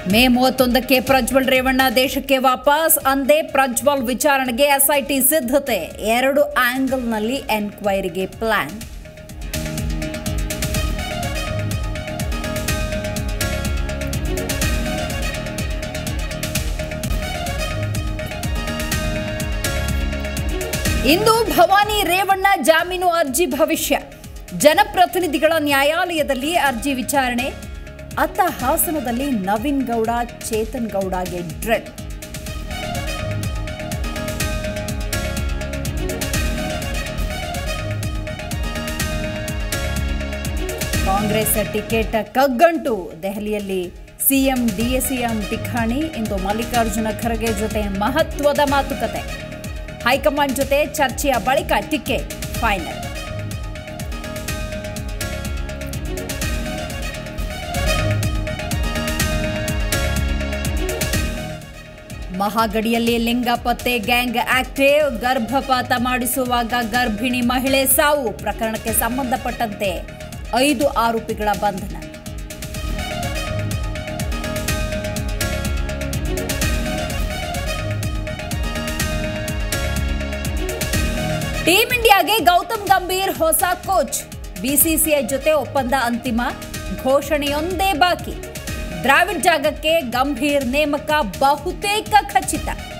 ಮೇ ಮೂವತ್ತೊಂದಕ್ಕೆ ಪ್ರಜ್ವಲ್ ರೇವಣ್ಣ ದೇಶಕ್ಕೆ ವಾಪಸ್ ಅಂದೇ ಪ್ರಜ್ವಲ್ ವಿಚಾರಣೆಗೆ ಎಸ್ಐಟಿ ಸಿದ್ಧತೆ ಎರಡು ಆಂಗಲ್ನಲ್ಲಿ ಎನ್ಕ್ವೈರಿಗೆ ಪ್ಲಾನ್ ಇಂದು ಭವಾನಿ ರೇವಣ್ಣ ಜಾಮೀನು ಅರ್ಜಿ ಭವಿಷ್ಯ ಜನಪ್ರತಿನಿಧಿಗಳ ನ್ಯಾಯಾಲಯದಲ್ಲಿ ಅರ್ಜಿ ವಿಚಾರಣೆ ಅತ್ತ ಹಾಸನದಲ್ಲಿ ನವೀನ್ ಗೌಡ ಚೇತನ್ ಗೌಡಗೆ ಡ್ರೆಡ್ ಕಾಂಗ್ರೆಸ್ ಟಿಕೆಟ್ ಕಗ್ಗಂಟು ದೆಹಲಿಯಲ್ಲಿ ಸಿಎಂ ಡಿಎಸಿಎಂ ಠಿಕಾಣಿ ಇಂದು ಮಲ್ಲಿಕಾರ್ಜುನ ಖರ್ಗೆ ಜೊತೆ ಮಹತ್ವದ ಮಾತುಕತೆ ಹೈಕಮಾಂಡ್ ಜೊತೆ ಚರ್ಚೆಯ ಬಳಿಕ ಟಿಕೆಟ್ ಫೈನಲ್ ಮಹಾಗಡಿಯಲ್ಲಿ ಲಿಂಗ ಪತ್ತೆ ಗ್ಯಾಂಗ್ ಆಕ್ಟಿವ್ ಗರ್ಭಪಾತ ಮಾಡಿಸುವಾಗ ಗರ್ಭಿಣಿ ಮಹಿಳೆ ಸಾವು ಪ್ರಕರಣಕ್ಕೆ ಸಂಬಂಧಪಟ್ಟಂತೆ ಐದು ಆರೋಪಿಗಳ ಬಂಧನ ಟೀಂ ಇಂಡಿಯಾಗೆ ಗೌತಮ್ ಗಂಭೀರ್ ಹೊಸ ಕೋಚ್ ಬಿಸಿಸಿಐ ಜೊತೆ ಒಪ್ಪಂದ ಅಂತಿಮ ಘೋಷಣೆಯೊಂದೇ ಬಾಕಿ ದ್ರಾವಿಡ್ ಜಾಗಕ್ಕೆ ಗಂಭೀರ್ ನೇಮಕ ಬಹುತೇಕ ಖಚಿತ